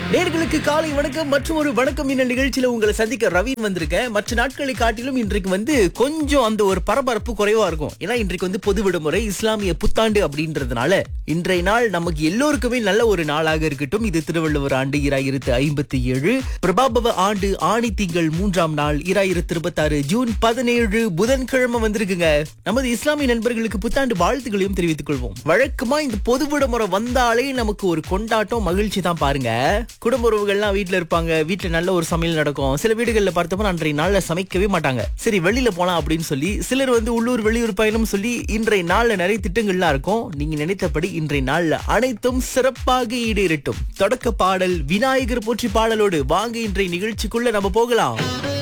நேர்களுக்கு காலை வணக்கம் மற்றும் ஒரு வணக்கம் இந்த நிகழ்ச்சியில உங்களை சந்திக்க ரவீன் வந்திருக்கேன் மற்ற நாட்களை காட்டிலும் இன்றைக்கு வந்து கொஞ்சம் அந்த ஒரு பரபரப்பு குறைவா இருக்கும் ஏன்னா இன்றைக்கு வந்து பொது விடுமுறை இஸ்லாமிய புத்தாண்டு அப்படின்றதுனால இன்றைய நாள் நமக்கு எல்லோருக்குமே நல்ல ஒரு நாளாக இருக்கட்டும் இது திருவள்ளுவர் ஆண்டு இராயிரத்து ஐம்பத்தி ஏழு பிரபாபவ ஆண்டு ஆணி திங்கள் மூன்றாம் நாள் இராயிரத்து இருபத்தி ஆறு ஜூன் பதினேழு புதன்கிழமை வந்திருக்குங்க நமது இஸ்லாமிய நண்பர்களுக்கு புத்தாண்டு வாழ்த்துக்களையும் தெரிவித்துக் கொள்வோம் வழக்கமா இந்த பொது விடுமுறை வந்தாலே நமக்கு ஒரு கொண்டாட்டம் மகிழ்ச்சி தான் பாருங்க குடும்ப உறவுகள்லாம் வீட்டுல இருப்பாங்க வீட்டுல நல்ல ஒரு சமையல் நடக்கும் சில வீடுகள்ல பார்த்தோம்னா அன்றைய நாள்ல சமைக்கவே மாட்டாங்க சரி வெளியில போலாம் அப்படின்னு சொல்லி சிலர் வந்து உள்ளூர் வெளியூர் பயணம் சொல்லி இன்றைய நாள்ல நிறைய திட்டங்கள்லாம் இருக்கும் நீங்க நினைத்தபடி இன்றைய நாள்ல அனைத்தும் சிறப்பாக ஈடேறட்டும் தொடக்க பாடல் விநாயகர் போற்றி பாடலோடு வாங்க இன்றைய நிகழ்ச்சிக்குள்ள நம்ம போகலாம்